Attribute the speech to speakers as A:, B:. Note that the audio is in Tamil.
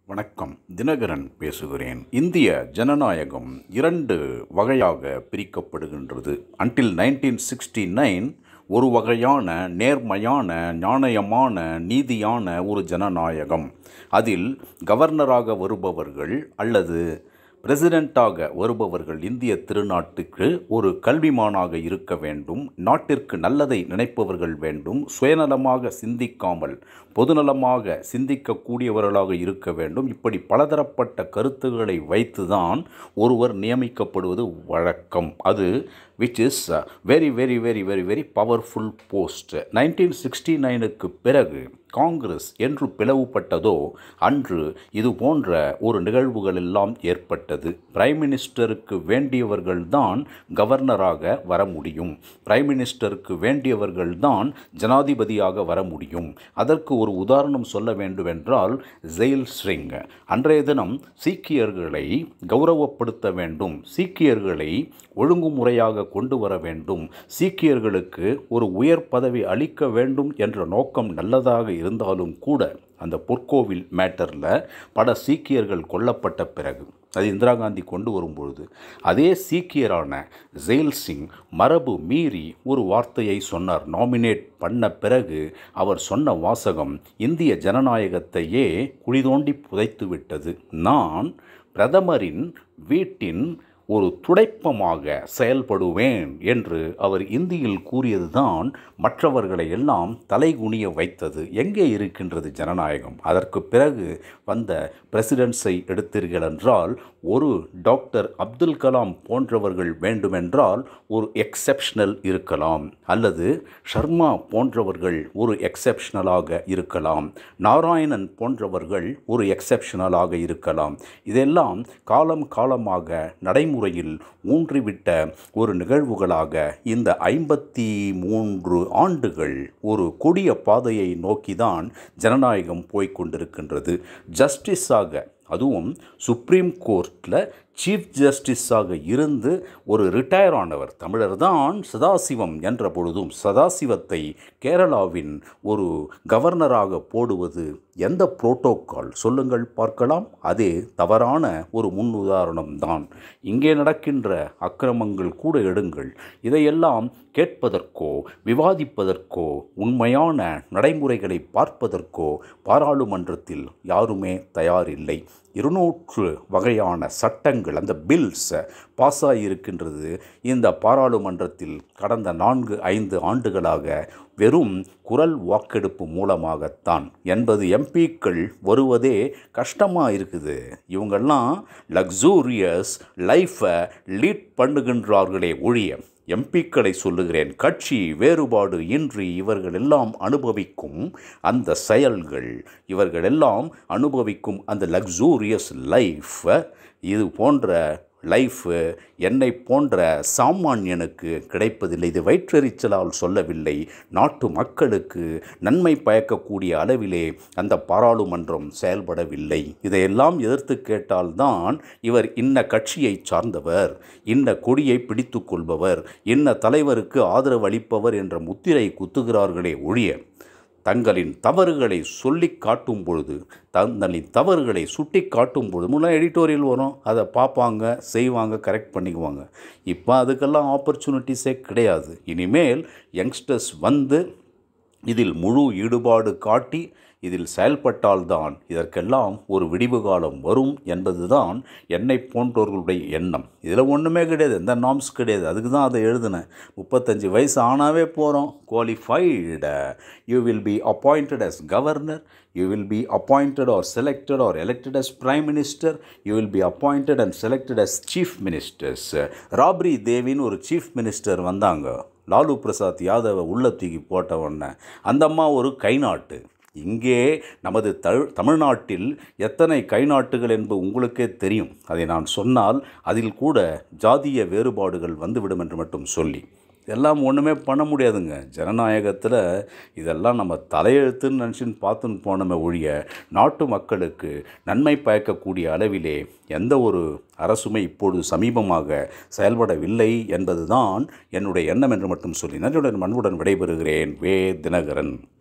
A: வணக்கம் தினகரன் பேசுகிறேன் இந்திய ஜனநாயகம் இரண்டு வகையாக பிரிக்கப்படுகின்றது அன்டில் நைன்டீன் சிக்ஸ்டி நைன் ஒரு வகையான நேர்மையான நியாயமான நீதியான ஒரு ஜனநாயகம் அதில் கவர்னராக வருபவர்கள் அல்லது பிரசிடெண்ட்டாக வருபவர்கள் இந்திய திருநாட்டுக்கு ஒரு கல்விமானாக இருக்க வேண்டும் நாட்டிற்கு நல்லதை நினைப்பவர்கள் வேண்டும் சுயநலமாக சிந்திக்காமல் பொதுநலமாக சிந்திக்கக்கூடியவர்களாக இருக்க வேண்டும் இப்படி பலதரப்பட்ட கருத்துக்களை வைத்துதான் ஒருவர் நியமிக்கப்படுவது வழக்கம் அது which is very very very very very powerful post nineteen sixty நைனுக்கு பிறகு காங்கிரஸ் என்று பிளவுபட்டதோ அன்று இது போன்ற ஒரு நிகழ்வுகள் எல்லாம் ஏற்பட்டது பிரைம் மினிஸ்டருக்கு வேண்டியவர்கள்தான் கவர்னராக வர முடியும் பிரைம் மினிஸ்டருக்கு வேண்டியவர்கள்தான் ஜனாதிபதியாக வர முடியும் அதற்கு ஒரு உதாரணம் சொல்ல வேண்டுமென்றால் ஜெயில் ஸ்ரிங் அன்றைய தினம் சீக்கியர்களை கௌரவப்படுத்த வேண்டும் சீக்கியர்களை ஒழுங்குமுறையாக கொண்டு வர வேண்டும் சீக்கியர்களுக்கு ஒரு உயர் பதவி அளிக்க வேண்டும் என்ற நோக்கம் நல்லதாக இருந்தாலும் கூட அந்த பொற்கோவில் மேட்டரில் பல சீக்கியர்கள் கொல்லப்பட்ட பிறகு அது இந்திரா காந்தி கொண்டு வரும்பொழுது அதே சீக்கியரான ஜெயில் சிங் மரபு மீறி ஒரு வார்த்தையை சொன்னார் நாமினேட் பண்ண பிறகு அவர் சொன்ன வாசகம் இந்திய ஜனநாயகத்தையே குழிதோண்டி புதைத்து விட்டது நான் பிரதமரின் வீட்டின் ஒரு துடைப்பமாக செயல்படுவேன் என்று அவர் இந்தியில் கூறியதுதான் மற்றவர்களை எல்லாம் தலைகுனிய வைத்தது எங்கே இருக்கின்றது ஜனநாயகம் அதற்கு பிறகு வந்த பிரசிடென்ட்ஸை எடுத்தீர்கள் என்றால் ஒரு டாக்டர் அப்துல் கலாம் போன்றவர்கள் வேண்டுமென்றால் ஒரு எக்ஸெப்ஷனல் இருக்கலாம் அல்லது ஷர்மா போன்றவர்கள் ஒரு எக்ஸெப்ஷனலாக இருக்கலாம் நாராயணன் போன்றவர்கள் ஒரு எக்ஸெப்ஷனலாக இருக்கலாம் இதெல்லாம் காலம் காலமாக நடைமுறையில் ஊன்றிவிட்ட ஒரு நிகழ்வுகளாக இந்த ஐம்பத்தி மூன்று ஆண்டுகள் ஒரு கொடிய பாதையை நோக்கிதான் ஜனநாயகம் போய்கொண்டிருக்கின்றது ஜஸ்டிஸாக அதுவும் சுப்ரீம் கோர்ட்டில் சீஃப் ஜஸ்டிஸாக இருந்து ஒரு ரிட்டையர் ஆனவர் தமிழர் தான் சதாசிவம் என்ற பொழுதும் சதாசிவத்தை கேரளாவின் ஒரு கவர்னராக போடுவது எந்த புரோட்டோக்கால் சொல்லுங்கள் பார்க்கலாம் அதே தவறான ஒரு முன் உதாரணம் தான் இங்கே நடக்கின்ற அக்கிரமங்கள் கூட எடுங்கள் இதையெல்லாம் கேட்பதற்கோ விவாதிப்பதற்கோ உண்மையான நடைமுறைகளை பார்ப்பதற்கோ பாராளுமன்றத்தில் யாருமே தயாரில்லை இருநூற்று வகையான சட்டங்கள் அந்த பில்ஸ் பாஸ் ஆகியிருக்கின்றது இந்த பாராளுமன்றத்தில் கடந்த நான்கு ஐந்து ஆண்டுகளாக வெறும் குரல் வாக்கெடுப்பு மூலமாகத்தான் எண்பது எம்பிக்கள் வருவதே கஷ்டமாக இருக்குது இவங்கெல்லாம் லக்ஸூரியஸ் லைஃப்பை லீட் பண்ணுகின்றார்களே ஒழிய எம்பிக்களை சொல்லுகிறேன் கட்சி வேறுபாடு இன்றி இவர்கள் எல்லாம் அனுபவிக்கும் அந்த செயல்கள் இவர்கள் எல்லாம் அனுபவிக்கும் அந்த லக்ஸூரியஸ் லைஃப் இது போன்ற லைஃபு என்னை போன்ற சாமானியனுக்கு கிடைப்பதில்லை இது வயிற்றெரிச்சலால் சொல்லவில்லை நாட்டு மக்களுக்கு நன்மை பயக்கக்கூடிய அளவிலே அந்த பாராளுமன்றம் செயல்படவில்லை இதையெல்லாம் எதிர்த்து கேட்டால்தான் இவர் இன்ன கட்சியை சார்ந்தவர் இன்ன கொடியை பிடித்து கொள்பவர் இன்ன தலைவருக்கு ஆதரவு அளிப்பவர் என்ற முத்திரை குத்துகிறார்களே ஒழிய தங்களின் தவறுகளை சொல்லி காட்டும் பொழுது தங்களின் தவறுகளை சுட்டி காட்டும் பொழுது முன்னே எடிட்டோரியல் வரும் அதை பார்ப்பாங்க செய்வாங்க கரெக்ட் பண்ணிக்குவாங்க இப்போ அதுக்கெல்லாம் ஆப்பர்ச்சுனிட்டிஸே கிடையாது இனிமேல் யங்ஸ்டர்ஸ் வந்து இதில் முழு ஈடுபாடு காட்டி இதில் செயல்பட்டால்தான் இதற்கெல்லாம் ஒரு விடிவு காலம் வரும் என்பதுதான் என்னை போன்றவர்களுடைய எண்ணம் இதில் ஒன்றுமே கிடையாது எந்த நாம்ஸ் கிடையாது அதுக்கு தான் அதை எழுதினேன் முப்பத்தஞ்சு வயசு ஆனாவே போகிறோம் qualified you will be appointed as governor you will be appointed or selected or elected as prime minister you will be appointed and selected as chief ministers Rabri தேவின்னு ஒரு சீஃப் மினிஸ்டர் வந்தாங்க லாலு பிரசாத் யாதவை உள்ள தூக்கி போட்ட உடனே அந்த அம்மா ஒரு கைநாட்டு இங்கே நமது தமிழ் தமிழ்நாட்டில் எத்தனை கைநாட்டுகள் என்பது உங்களுக்கே தெரியும் அதை நான் சொன்னால் அதில் கூட ஜாதிய வேறுபாடுகள் வந்துவிடும் என்று மட்டும் சொல்லி இதெல்லாம் ஒன்றுமே பண்ண முடியாதுங்க ஜனநாயகத்தில் இதெல்லாம் நம்ம தலையெழுத்துன்னு நினச்சின்னு பார்த்துன்னு போனோமே ஒழிய நாட்டு மக்களுக்கு நன்மை பயக்கக்கூடிய அளவிலே எந்த ஒரு அரசுமே இப்பொழுது சமீபமாக செயல்படவில்லை என்பதுதான் என்னுடைய எண்ணம் என்று மட்டும் சொல்லி நன்றியுடன் அன்புடன் விடைபெறுகிறேன் வே தினகரன்